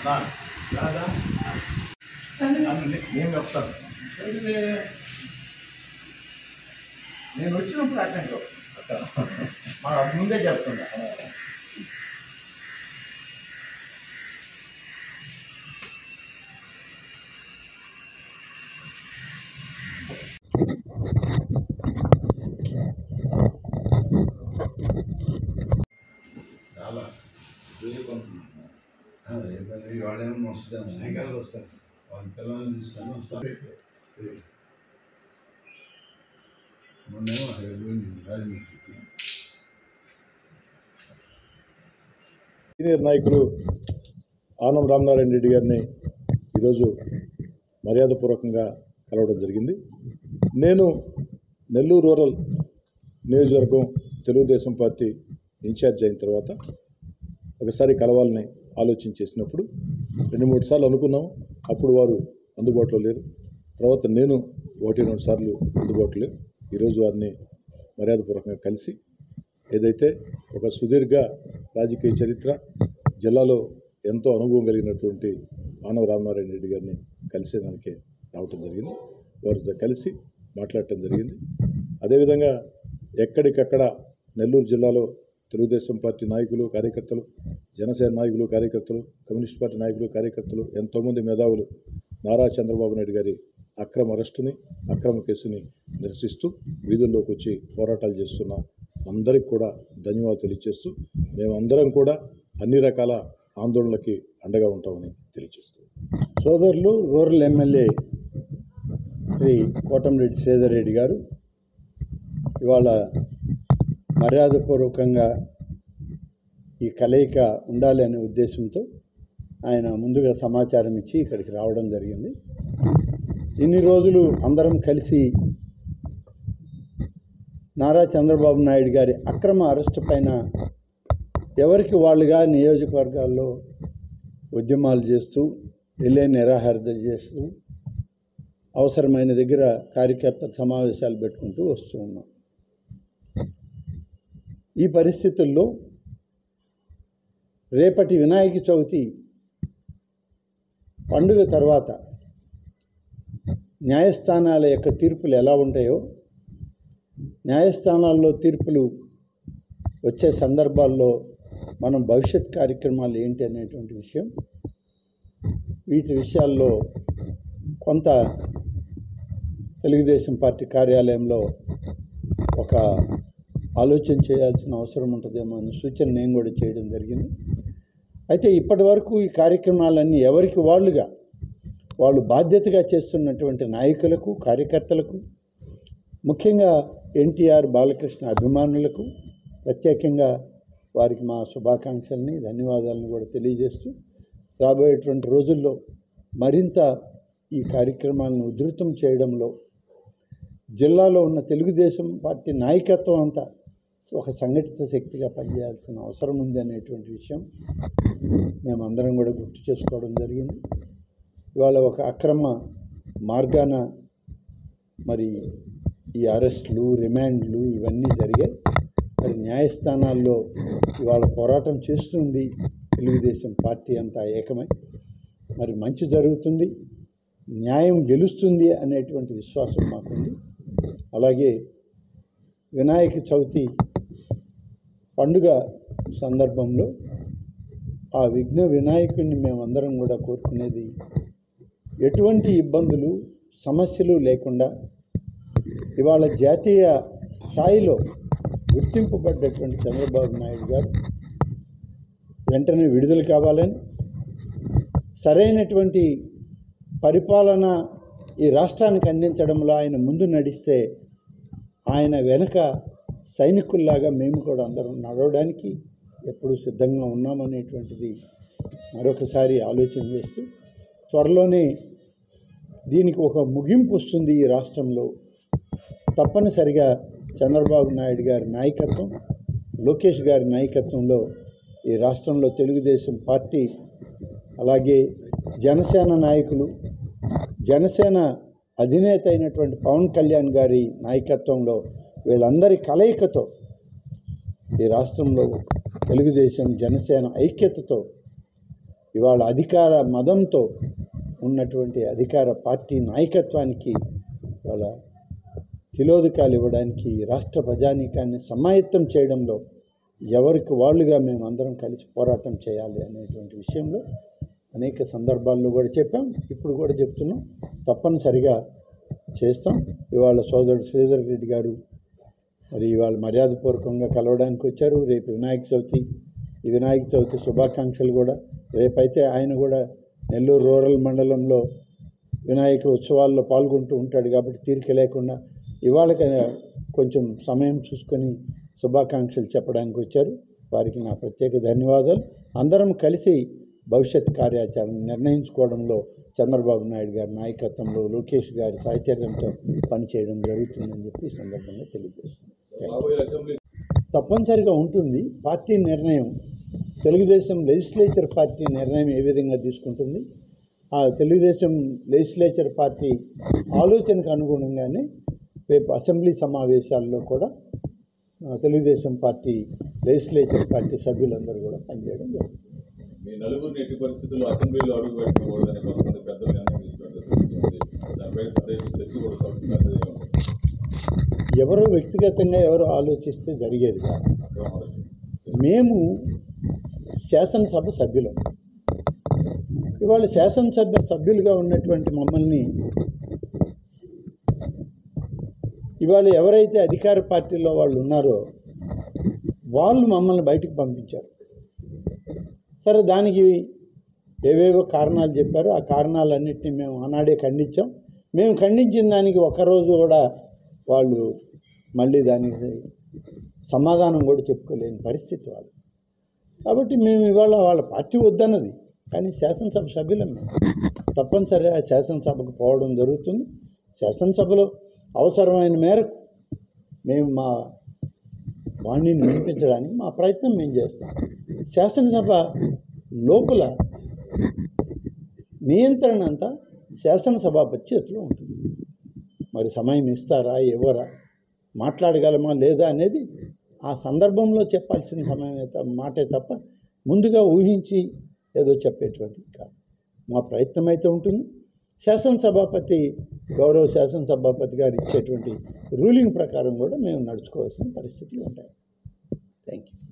నా, రాదా? అన్న, నే- నేను చెప్తాను సరే. నేను వచ్చినప్పుడు అట్లా అక్కడ మా ముందే చెప్తున్నా చాలా వేరే కొనుక్కున్నాను వాళ్ళేమో వస్తాను సాయంకాలం వస్తారు వాళ్ళ పిల్లల్ని తీసుకొని వస్తారు మొన్నేమో అక్కడ పోయింది రాజమండ్రికి సీనియర్ నాయకులు ఆనం రామనారాయణ రెడ్డి గారిని ఈరోజు మర్యాదపూర్వకంగా కలవడం జరిగింది నేను నెల్లూరు రూరల్ నియోజకవర్గం తెలుగుదేశం పార్టీ ఇన్ఛార్జ్ అయిన తర్వాత ఒకసారి కలవాలని ఆలోచన చేసినప్పుడు రెండు మూడు సార్లు అనుకున్నాం అప్పుడు వారు అందుబాటులో లేరు తర్వాత నేను ఒకటి రెండు సార్లు అందుబాటులో లేరు ఈరోజు వారిని మర్యాదపూర్వకంగా కలిసి ఏదైతే ఒక సుదీర్ఘ రాజకీయ చరిత్ర జిల్లాలో ఎంతో అనుభవం కలిగినటువంటి ఆనవ రామనారాయణ రెడ్డి గారిని కలిసేదానికి రావటం జరిగింది వారితో కలిసి మాట్లాడటం జరిగింది అదేవిధంగా ఎక్కడికక్కడ నెల్లూరు జిల్లాలో తెలుగుదేశం పార్టీ నాయకులు కార్యకర్తలు జనసేన నాయకులు కార్యకర్తలు కమ్యూనిస్ట్ పార్టీ నాయకులు కార్యకర్తలు ఎంతోమంది మేధావులు నారా చంద్రబాబు నాయుడు గారి అక్రమ అరెస్టుని అక్రమ కేసుని నిరసిస్తూ వీధుల్లోకి వచ్చి పోరాటాలు చేస్తున్న అందరికి కూడా ధన్యవాదాలు తెలియజేస్తూ మేమందరం కూడా అన్ని రకాల ఆందోళనలకి అండగా ఉంటామని తెలియజేస్తాం సోదరులు రూరల్ ఎమ్మెల్యే శ్రీ కోటంరెడ్డి శ్రీధర్ రెడ్డి గారు ఇవాళ మర్యాదపూర్వకంగా ఈ కలయిక ఉండాలి అనే ఉద్దేశంతో ఆయన ముందుగా సమాచారం ఇచ్చి ఇక్కడికి రావడం జరిగింది ఇన్ని రోజులు అందరం కలిసి నారా చంద్రబాబు నాయుడు గారి అక్రమ అరెస్టు పైన ఎవరికి వాళ్ళుగా నియోజకవర్గాల్లో ఉద్యమాలు చేస్తూ రిలే నిరాహారతలు చేస్తూ అవసరమైన దగ్గర కార్యకర్త సమావేశాలు పెట్టుకుంటూ వస్తూ ఉన్నాం ఈ పరిస్థితుల్లో రేపటి వినాయక చవితి పండుగ తర్వాత న్యాయస్థానాల యొక్క తీర్పులు ఎలా ఉంటాయో న్యాయస్థానాల్లో తీర్పులు వచ్చే సందర్భాల్లో మనం భవిష్యత్ కార్యక్రమాలు ఏంటి అనేటువంటి విషయం వీటి విషయాల్లో కొంత తెలుగుదేశం పార్టీ కార్యాలయంలో ఒక ఆలోచన చేయాల్సిన అవసరం ఉంటుందేమో అనే సూచన నేను కూడా చేయడం జరిగింది అయితే ఇప్పటి వరకు ఈ కార్యక్రమాలన్నీ ఎవరికి వాళ్ళుగా వాళ్ళు బాధ్యతగా చేస్తున్నటువంటి నాయకులకు కార్యకర్తలకు ముఖ్యంగా ఎన్టీఆర్ బాలకృష్ణ అభిమానులకు ప్రత్యేకంగా వారికి మా శుభాకాంక్షల్ని ధన్యవాదాలను కూడా తెలియజేస్తూ రాబోయేటువంటి రోజుల్లో మరింత ఈ కార్యక్రమాలను ఉధృతం చేయడంలో జిల్లాలో ఉన్న తెలుగుదేశం పార్టీ నాయకత్వం అంతా ఒక సంఘటిత శక్తిగా పనిచేయాల్సిన అవసరం ఉంది అనేటువంటి విషయం మేమందరం కూడా గుర్తు చేసుకోవడం జరిగింది ఇవాళ ఒక అక్రమ మార్గాన మరి ఈ అరెస్టులు రిమాండ్లు ఇవన్నీ జరిగాయి మరి న్యాయస్థానాల్లో ఇవాళ పోరాటం చేస్తుంది తెలుగుదేశం పార్టీ అంతా ఏకమై మరి మంచి జరుగుతుంది న్యాయం గెలుస్తుంది అనేటువంటి విశ్వాసం మాకుంది అలాగే వినాయక చవితి పండుగ సందర్భంలో ఆ విఘ్న వినాయకుడిని మేమందరం కూడా కోరుకునేది ఎటువంటి ఇబ్బందులు సమస్యలు లేకుండా ఇవాళ జాతీయ స్థాయిలో గుర్తింపబడ్డటువంటి చంద్రబాబు నాయుడు గారు వెంటనే విడుదల కావాలని సరైనటువంటి పరిపాలన ఈ రాష్ట్రానికి అందించడంలో ఆయన ముందు నడిస్తే ఆయన వెనుక సైనికుల్లాగా మేము కూడా అందరం నడవడానికి ఎప్పుడు సిద్ధంగా ఉన్నామనేటువంటిది మరొకసారి ఆలోచన చేస్తూ త్వరలోనే దీనికి ఒక ముగింపు వస్తుంది ఈ రాష్ట్రంలో తప్పనిసరిగా చంద్రబాబు నాయుడు గారి నాయకత్వం లోకేష్ గారి నాయకత్వంలో ఈ రాష్ట్రంలో తెలుగుదేశం పార్టీ అలాగే జనసేన నాయకులు జనసేన అధినేత అయినటువంటి పవన్ కళ్యాణ్ గారి నాయకత్వంలో వీళ్ళందరి కలయికతో ఈ రాష్ట్రంలో తెలుగుదేశం జనసేన ఐక్యతతో ఇవాళ అధికార మదంతో ఉన్నటువంటి అధికార పార్టీ నాయకత్వానికి ఇవాళ తిలోదకాలు ఇవ్వడానికి ఈ రాష్ట్ర ప్రజానీకాన్ని సమాయత్తం చేయడంలో ఎవరికి వాళ్ళుగా మేము అందరం కలిసి పోరాటం చేయాలి అనేటువంటి విషయంలో అనేక సందర్భాల్లో కూడా చెప్పాం ఇప్పుడు కూడా చెప్తున్నాం తప్పనిసరిగా చేస్తాం ఇవాళ సోదరుడు శ్రీధర్ రెడ్డి గారు మరి ఇవాళ మర్యాదపూర్వకంగా కలవడానికి వచ్చారు రేపు వినాయక చవితి ఈ వినాయక చవితి శుభాకాంక్షలు కూడా రేపైతే ఆయన కూడా నెల్లూరు రూరల్ మండలంలో వినాయక ఉత్సవాల్లో పాల్గొంటూ ఉంటాడు కాబట్టి తీరిక లేకుండా ఇవాళ కొంచెం సమయం చూసుకొని శుభాకాంక్షలు చెప్పడానికి వచ్చారు వారికి నా ప్రత్యేక ధన్యవాదాలు అందరం కలిసి భవిష్యత్ కార్యాచరణ నిర్ణయించుకోవడంలో చంద్రబాబు నాయుడు గారి నాయకత్వంలో లోకేష్ గారి సాహచర్యంతో పనిచేయడం జరుగుతుందని చెప్పి ఈ సందర్భంగా తెలియజేస్తున్నాను రాబోయే అసెంబ్లీ తప్పనిసరిగా ఉంటుంది పార్టీ నిర్ణయం తెలుగుదేశం లెజిస్లేచర్ పార్టీ నిర్ణయం ఏ విధంగా తీసుకుంటుంది ఆ తెలుగుదేశం లెజిస్లేచర్ పార్టీ ఆలోచనకు అనుగుణంగానే రేపు అసెంబ్లీ సమావేశాల్లో కూడా ఆ, తెలుగుదేశం పార్టీ లెజిస్లేచర్ పార్టీ సభ్యులందరూ కూడా పనిచేయడం జరుగుతుంది మీ నలుగురిని ఎట్టి పరిస్థితుల్లో అసెంబ్లీలో అడుగు పెట్టకూడదని కొంతమంది పెద్దలు నిర్ణయం తీసుకున్నట్టు తెలుస్తుంది దానిపై పెద్ద ఎత్తున చర్చ కూడా సాగుతున్నది ఎవరో వ్యక్తిగతంగా ఎవరో ఆలోచిస్తే జరిగేది కాదు అక్రమ అరెస్టు. మేము శాసనసభ సభ్యులం ఇవాళ శాసనసభ సభ్యులుగా ఉన్నటువంటి మమ్మల్ని ఇవాళ ఎవరైతే అధికార పార్టీలో వాళ్ళు ఉన్నారో వాళ్ళు మమ్మల్ని బయటికి పంపించారు సరే దానికి ఏవేవో కారణాలు చెప్పారో ఆ కారణాలన్నింటినీ మేము ఆనాడే ఖండించాం మేము ఖండించిన దానికి ఒక్కరోజు కూడా వాళ్ళు మళ్ళీ దానికి సమాధానం కూడా చెప్పుకోలేని పరిస్థితి వాళ్ళు కాబట్టి మేము ఇవాళ వాళ్ళ పార్టీ వద్దన్నది కానీ శాసనసభ సభ్యులం మేము తప్పనిసరిగా శాసనసభకు పోవడం జరుగుతుంది శాసనసభలో అవసరమైన మేరకు మేము మా వాణిని వినిపించడానికి మా ప్రయత్నం మేము చేస్తాం శాసనసభ లోపల నియంత్రణ అంతా శాసనసభాపతి చేతిలో ఉంటుంది మరి సమయం ఇస్తారా ఇవ్వరా మాట్లాడగలమా లేదా అనేది ఆ సందర్భంలో చెప్పాల్సిన సమయం అయితే మాటే తప్ప ముందుగా ఊహించి ఏదో చెప్పేటువంటిది కాదు మా ప్రయత్నం అయితే ఉంటుంది శాసనసభాపతి గౌరవ శాసనసభాపతి గారు ఇచ్చేటువంటి రూలింగ్ ప్రకారం కూడా మేము నడుచుకోవాల్సిన పరిస్థితులు ఉంటాయి థ్యాంక్ యూ